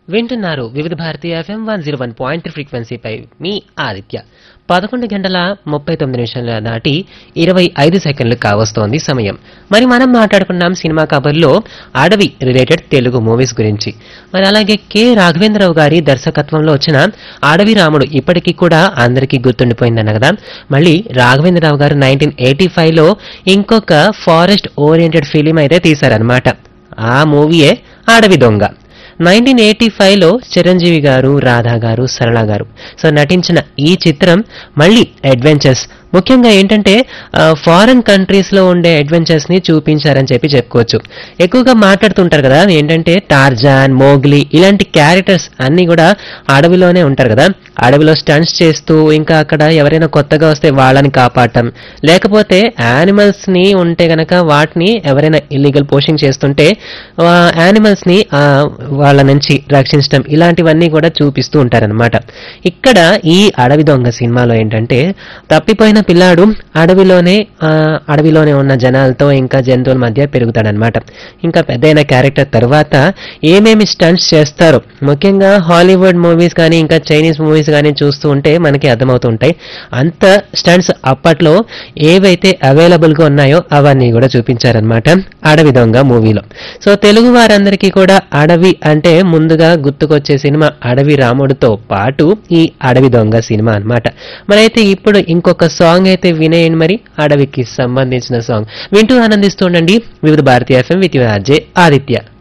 వింటున్నారు Vividh Bharati FM one zero one point ఫ్రీక్వెన్సీపై మీ ఆదిత్య పదకొండు గంటల ముప్పై తొమ్మిది నిమిషాల దాటి ఇరవై ఐదు సెకండ్లు కావస్తోంది సమయం మరి మనం మాట్లాడుకున్నాం సినిమా కబర్లో అడవి రిలేటెడ్ తెలుగు మూవీస్ గురించి మరి అలాగే కె రాఘవేంద్రరావు గారి దర్శకత్వంలో వచ్చిన అడవి రాముడు ఇప్పటికీ కూడా అందరికీ గుర్తుండిపోయిందన్న కదా మళ్ళీ రాఘవేంద్రరావు గారు నైన్టీన్ ఎయిటీ లో ఇంకొక ఫారెస్ట్ ఓరియంటెడ్ ఫిలిం అయితే తీశారనమాట ఆ మూవీయే అడవి దొంగ నైన్టీన్ ఎయిటీ ఫైవ్లో చిరంజీవి గారు రాధా గారు సరళ గారు సో నటించిన ఈ చిత్రం మళ్ళీ అడ్వెంచర్స్ ముఖ్యంగా ఏంటంటే ఫారెన్ కంట్రీస్లో ఉండే అడ్వెంచర్స్ని చూపించారని చెప్పి చెప్పుకోవచ్చు ఎక్కువగా మాట్లాడుతుంటారు కదా ఏంటంటే టార్జాన్ మోగ్లీ ఇలాంటి క్యారెక్టర్స్ అన్నీ కూడా అడవిలోనే ఉంటారు కదా అడవిలో స్టంట్స్ చేస్తూ ఇంకా అక్కడ ఎవరైనా కొత్తగా వస్తే వాళ్ళని కాపాడటం లేకపోతే యానిమల్స్ ని ఉంటే గనక వాటిని ఎవరైనా ఇల్లీగల్ పోషింగ్ చేస్తుంటే యానిమల్స్ ని ఆ, వాళ్ళ నుంచి రక్షించడం ఇలాంటివన్నీ కూడా చూపిస్తూ ఉంటారనమాట ఇక్కడ ఈ అడవి దొంగ సినిమాలో ఏంటంటే తప్పిపోయిన పిల్లాడు అడవిలోనే ఆ, అడవిలోనే ఉన్న జనాలతో ఇంకా జంతువుల మధ్య పెరుగుతాడనమాట ఇంకా పెద్దయిన క్యారెక్టర్ తర్వాత ఏమేమి స్టంట్స్ చేస్తారో ముఖ్యంగా హాలీవుడ్ మూవీస్ కానీ ఇంకా చైనీస్ మూవీస్ కానీ చూస్తూ ఉంటే మనకి అర్థమవుతూ ఉంటాయి అంత స్టంట్స్ అప్పట్లో ఏవైతే అవైలబుల్ గా ఉన్నాయో అవన్నీ కూడా చూపించారనమాట అడవి దొంగ మూవీలో సో తెలుగు వారందరికీ కూడా అడవి అంటే ముందుగా గుర్తుకొచ్చే సినిమా అడవి రాముడితో పాటు ఈ అడవి దొంగ సినిమా అన్నమాట మరైతే ఇప్పుడు ఇంకొక సాంగ్ అయితే వినేయండి మరి అడవికి సంబంధించిన సాంగ్ వింటూ ఆనందిస్తూ ఉండండి Vividh Bharati FM with RJ Aditya